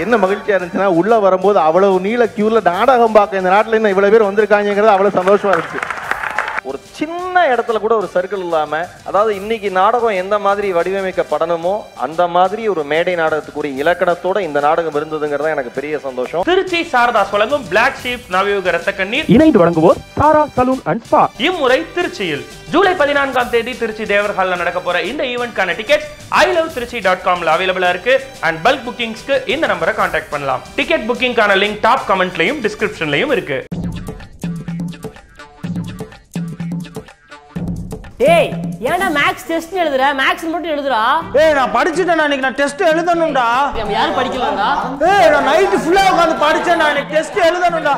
என்ன மகிழ்ச்சியா இருந்துச்சுன்னா உள்ள வரும்போது அவ்வளவு நீள கியூல நாடகம் பார்க்க இந்த நாட்டுல இன்னும் இவ்வளவு பேர் வந்திருக்காங்கிறது அவ்வளவு சந்தோஷமா இருந்துச்சு ஒரு சின்ன இடத்துல கூட ஒரு சர்க்கிள் இல்லாம அதாவது இன்னைக்கு நாடகம் எந்த மாதிரி வடிவமைக்கப்படணுமோ அந்த மாதிரி ஒரு மேடை நாடகத்துக்குரிய இலக்கணத்தோட இந்த நாடகம் இருந்ததுங்கிறது எனக்கு பெரிய சந்தோஷம் திருச்சி சாரதாஸ் வழங்கும் பிளாக் ஷீப் நவயுக ரத்த கண்ணீர் இணைந்து வழங்குவோர் சாரா சலூன் அண்ட் ஸ்பா இம்முறை திருச்சியில் ஜூலை பதினான்காம் தேதி திருச்சி தேவர் ஹால்ல நடக்க போற இந்த ஈவெண்ட்கான ticket I love Trichy dot காம்ல அவைலபிளா இருக்கு அண்ட் பல்க் புக்கிங்ஸ்க்கு இந்த நம்பரை கான்டாக்ட் பண்ணலாம் டிக்கெட் புக்கிங்கான லிங்க் டாப் கமெண்ட்லயும் டிஸ்கிரிப்ஷன்லயும் இருக்கு ஏய் ஏன்டா மேக்ஸ் டெஸ்ட் எழுதுற மேக்ஸ் மட்டும் எழுதுறா ஏய் நான் படிச்சுட்டேன் இன்னைக்கு நான் டெஸ்ட் எழுதணும்டா நம்ம யாரும் படிக்கலாம்டா ஏய் நான் நைட்டு ஃபுல்லா உட்காந்து படிச்சேன் நான் இன்னைக்கு டெஸ்ட் எழுதணும்டா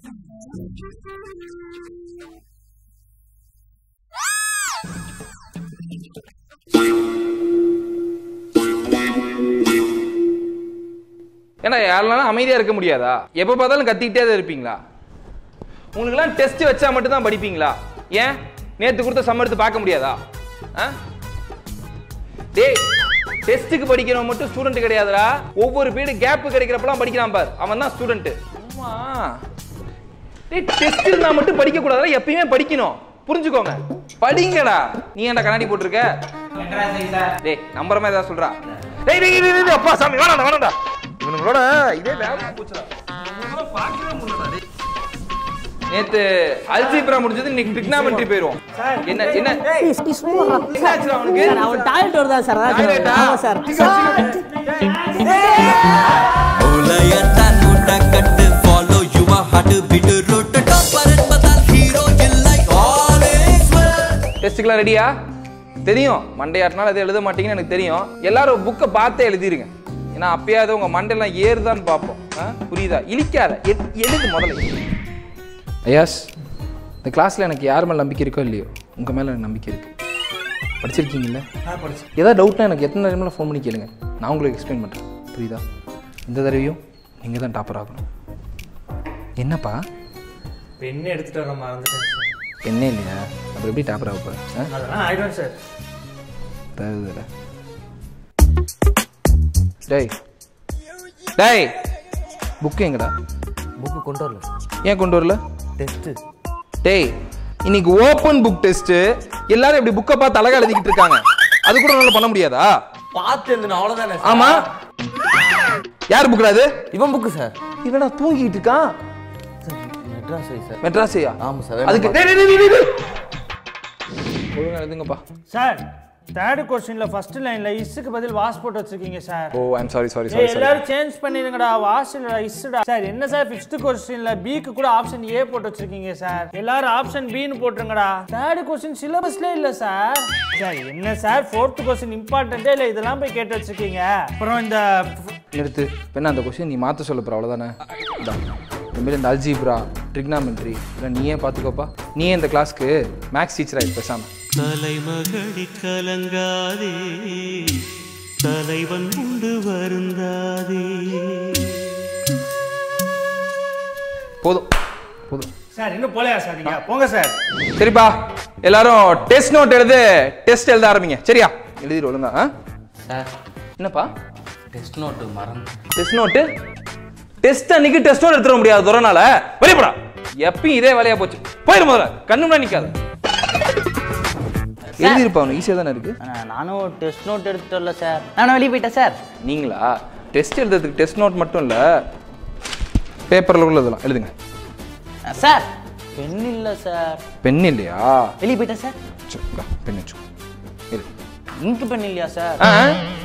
ஏன்னா யாருனாலும் அமைதியா இருக்க முடியாதா எப்ப பார்த்தாலும் கத்திக்கிட்டே தான் இருப்பீங்களா உங்களுக்குலாம் டெஸ்ட் வச்சா மட்டும் தான் படிப்பீங்களா ஏன் நேத்து கொடுத்த சம் எடுத்து பார்க்க முடியாதா ஆ? டேய் டெஸ்ட்டுக்கு படிக்கிறவன் மட்டும் ஸ்டூடெண்ட் கிடையாதுடா ஒவ்வொரு பீரியட் கேப் கிடைக்கிறப்பலாம் படிக்கிறான் பார் அவன் தான் ஸ்டூடெண்ட் ஆமா டேய் டெஸ்ட் இருந்தா மட்டும் படிக்க கூடாதுடா எப்பயுமே படிக்கணும் புரிஞ்சுக்கோங்க படிங்கடா நீ ஏன்டா கண்ணாடி போட்டிருக்க டேய் நம்புற மாதிரி ஏதாவது சொல்றா டேய் டேய் டேய், டேய், அப்பா சாமி வேணாடா வேணாடா இவனுங்களோட இதே வேலை போச்சுடா இவனுங்களோட பார்க்கவே முடியலடா டேய். நேத்து அல்ஜிப்ரா முடிஞ்சது இன்னைக்கு ட்ரிக்னாமெட்ரி போயிரும் என்ன என்ன என்னாச்சுடா அவனுக்கு அவன் டாய்லெட் வருதா சார் அதான் Toilet ஆ? ஆமா சார் கட்டு follow your heart beat road topper என்பதால் ஹீரோ இல்லை ஆல்வேஸ் டெஸ்ட்டுக்கெல்லாம் ரெடியா தெரியும் மண்டையாட்டினால அதை எழுத மாட்டீங்கன்னு எனக்கு தெரியும் எல்லாரும் புக்கை பார்த்தே எழுதிருங்க ஏன்னா அப்பயாவது உங்க மண்டையெல்லாம் ஏறுதான்னு பார்ப்போம் ஆ? புரியுதா இழிக்காத எ- எழுது முதல்ல ஐயாஸ் இந்த கிளாஸில் எனக்கு யார் மேலே நம்பிக்கை இருக்கோ இல்லையோ உங்கள் மேலே எனக்கு நம்பிக்கை இருக்கு படிச்சிருக்கீங்கல்ல ஏதாவது டவுட்னா எனக்கு எத்தனை டைமில் ஃபோன் பண்ணி கேளுங்க நான் உங்களுக்கு எக்ஸ்பிளைன் பண்ணுறேன் புரியுதா இந்த தடவையும் நீங்கள் தான் டாப்பர் ஆகணும் என்னப்பா பெண் எடுத்துட்டு வர மறந்துட்டேன் சார் என்ன இல்லையா அப்புறம் எப்படி டாப்பர் ஆக போகிறேன் அதெல்லாம் ஆயிடும் சார் தகுதில டேய் டேய் புக்கு எங்கடா புக்கு கொண்டு வரல ஏன் கொண்டு வரல டெஸ்ட் டேய் இன்னைக்கு ஓப்பன் புக் டெஸ்ட் எல்லாரும் இப்படி புக்கை பார்த்து அழகா எழுதிக்கிட்டு இருக்காங்க அது கூட நல்லா பண்ண முடியாதா பார்த்து எழுதுன அவ்வளவுதானே ஆமா யார் புக்குடா அது இவன் புக்கு சார் இவனா தூங்கிட்டு இருக்கான் மெட்ராஸ் சார் மெட்ராஸையா ஆமா சார் அதுக்கு டேய், டேய், டேய், டேய், டேய். ஒழுங்கா எழுதுங்கப்பா சார் தேர்ட் கொஸ்டின்ல ஃபர்ஸ்ட் லைன்ல இஸ்ஸுக்கு பதில் வாஸ் போட்டு வச்சிருக்கீங்க sir oh I'm sorry sorry ஏய், சாரி சாரி எல்லாரும் சேஞ்ச் பண்ணிருங்கடா வாஸ் இல்லடா இஸ்டா சார் என்ன சார் ஃபிஃப்த் கொஸ்டின்ல பிக்கு கூட ஆப்ஷன் ஏ போட்டு வச்சிருக்கீங்க சார் எல்லாரும் ஆப்ஷன் பின்னு போட்டுருங்கடா தேர்ட் கொஸ்டின் சிலபஸ்ல இல்ல சார் சார் என்ன சார் ஃபோர்த் கொஸ்டின் இம்பார்ட்டன்ட்டே இல்ல இதெல்லாம் போய் கேட்டு வச்சிருக்கீங்க அப்புறம் இந்த நிறுத்து பெண்ணா அந்த கொஸ்டின் நீ மாற்ற சொல்ல போகிற அவ்வளோதானே இந்தமாரி இந்த அல்ஜிப்ரா ட்ரிக்னாமெண்ட்ரி இல்லை நீயே பார்த்துக்கோப்பா நீயே இந்த கிளாஸ்க்கு மேக்ஸ் டீச்சர் ஆகிட்டு பேசாமல் தலைமகடி கலங்காதே தலைவன் உண்டு வருந்தாதே போதும் போதும் சார் இன்னும் போலையா சார் நீங்க போங்க சார் சரிப்பா எல்லாரும் டெஸ்ட் நோட் எழுது டெஸ்ட் எழுத ஆரம்பிங்க சரியா எழுதிடு ஒழுங்கா ஆ? சார் என்னப்பா டெஸ்ட் நோட்டு மறந்து டெஸ்ட் நோட்டு டெஸ்ட் அன்னைக்கு டெஸ்ட் நோட் எடுத்துட முடியாது துறனால வெளிப்படா எப்பயும் இதே வேலையா போச்சு போயிரு முதல்ல கண்ணு முன்னாடி நிக்காத எழுதிருப்பா அவனுக்கு ஈஸியாக தானே இருக்கு நானும் டெஸ்ட் நோட் எடுத்துட்டு வரல சார் நானும் வெளியே போயிட்டேன் சார் நீங்களா டெஸ்ட் எழுதுறதுக்கு டெஸ்ட் நோட் மட்டும் இல்லை பேப்பரில் உள்ளதெல்லாம் எழுதுங்க சார் பென் இல்ல சார் பென் இல்லையா வெளியே போயிட்டேன் சார் சரி, இந்தா, பென் வச்சு எழுது இங்கு பென் இல்லையா சார் ஆ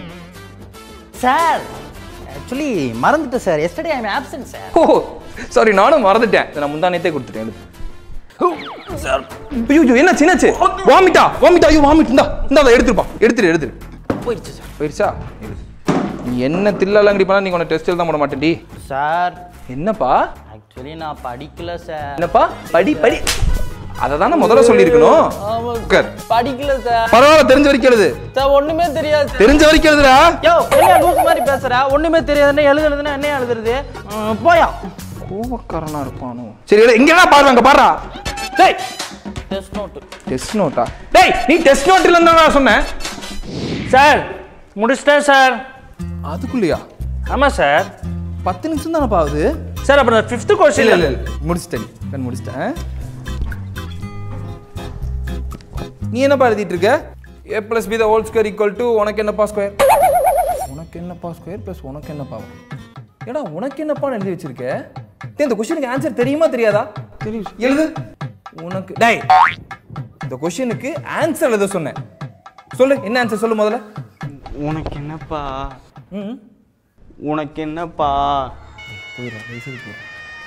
சார் ஆக்சுவலி மறந்துட்டேன் sir yesterday I absent sir oh sorry நானும் மறந்துட்டேன் இதை நான் முந்தானத்தே கொடுத்துட்டேன் எழுது சார் ஐயோ ஐயோ, என்னாச்சு என்னாச்சு வாமிட்டா வாமிட்டா ஐயோ வாமிட் இந்தா இந்தா அதை எடுத்துருப்பா எடுத்துரு எடுத்துரு போயிடுச்சு சார் போயிடுச்சா எழுது நீ என்ன தில்லாலங்கடி பண்ணா நீ உன டெஸ்ட் எழுத போட மாட்டேன்டி சார் என்னப்பா ஆக்சுவலி நான் படிக்கல சார் என்னப்பா படி படி அதை தானே முதல்ல சொல்லியிருக்கணும் உட்கார். படிக்கல சார் பரவாயில்ல தெரிஞ்ச வரைக்கும் எழுது சார் ஒண்ணுமே தெரியாது தெரிஞ்ச வரைக்கும் எழுதுடா யோ என்ன லூஸ் மாதிரி பேசுற ஒண்ணுமே தெரியாதுன்னா எழுது எழுதுனா என்ன எழுதுறது ம், போயா கோவக்காரனா இருப்பானோ சரி எழுது இங்க என்ன பாருங்க பாடுறா டேய் டெஸ்ட் நோட்டு டெஸ்ட் நோட்டா டேய் நீ டெஸ்ட் நோட் இல்லைன்னு நான் சொன்னேன் சார் முடிச்சிட்டேன் சார் அதுக்குள்ளயா ஆமா சார் பத்து நிமிஷம் தானப்பா ஆகுது சார் அப்ப நான் ஃபிஃப்த் இல்ல கொஸ்டின் இல்ல இல்ல முடிச்சிட்டேன் கண் முடிச்சிட்டேன் நீ என்னப்பா எழுதிட்டு இருக்க A plus B the whole square equal to உனக்கு என்னப்பா ஸ்கொயர் உனக்கு என்னப்பா ஸ்கொயர் ப்ளஸ் உனக்கு என்னப்பா ஏடா உனக்கு என்னப்பான்னு எழுதி வச்சிருக்க டேய், இந்த கொஸ்டினுக்கு ஆன்சர் தெரியுமா தெரியாதா தெரியும் எழுது உனக்கு டேய் இந்த கொஸ்டினுக்கு ஆன்சர் எழுத சொன்னேன் சொல்லு என்ன ஆன்சர் சொல்லு முதல்ல உனக்கு என்னப்பா ம் உனக்கு என்னப்பா போயிடுறேன் வயசுக்கு போயிடுறேன்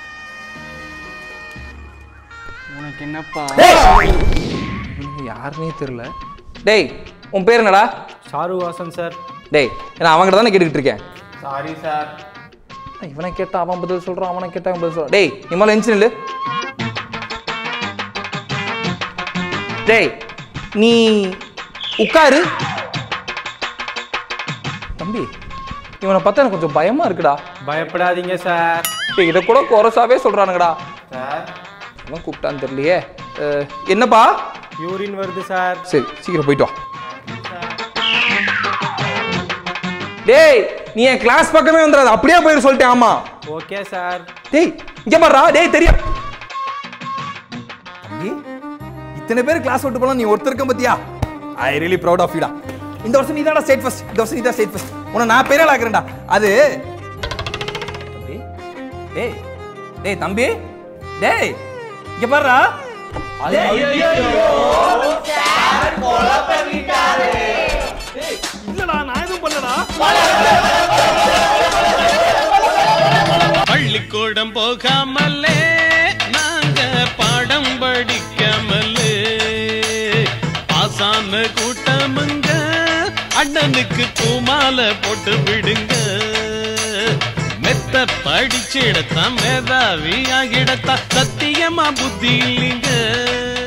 உனக்கு என்னப்பா இவனுங்க யாருன்னே தெரியல டேய் உன் பேர் என்னடா ஷாருவாசன் சார் டேய் நான் அவங்ககிட்ட தானே கேட்டுக்கிட்டு இருக்கேன் சாரி சார் இவனை கேட்டா அவன் பதில் சொல்றான் அவனை கேட்டா அவன் பதில் சொல்றான் டேய் நீ மேல எஞ்சி நில்லு டேய் நீ உட்காரு தம்பி இவனை பார்த்தா எனக்கு கொஞ்சம் பயமா இருக்குடா பயப்படாதீங்க சார் டேய் இதை கூட குறசாவே சொல்றானுங்கடா சார் அவன் கூப்பிட்டான்னு தெரியலையே அஹ், என்னப்பா யூரின் வருது சார் சரி சீக்கிரம் போயிட்டு வா டேய் நீ என் கிளாஸ் பக்கமே வந்துடாத அப்படியே போயிரு சொல்லிட்டேன் ஆமா ஓகே சார் டேய் இங்க பாருடா டேய் தெரியும் தம்பி இத்தனை பேர் கிளாஸ் விட்டு போலாம் நீ ஒருத்தர் இருக்க பத்தியா ஐ ரியலி ப்ரௌட் ஆஃப் யூடா இந்த வருஷம் நீ தான்டா ஸ்டேட் ஃபர்ஸ்ட் இந்த வருஷம் நீ தான் ஸ்டேட் ஃபர்ஸ்ட் உன்னை நான் பெரிய ஆளாக்குறேன்டா அது தம்பி டேய் டேய் தம்பி டேய் இங்க பாருடா இல்லடா நான் எதுவும் பண்ணலடா பள்ளிக்கூடம் போகாமலே நாங்க பாடம் படிக்காமலே பாசான கூட்டமுங்க அண்ணனுக்கு பூமாலை போட்டு விடுங்க மெத்த படிச்சிடத்தான் மேதாவி ஆகிடத்தான் சத்தியமா புத்தி இல்லைங்க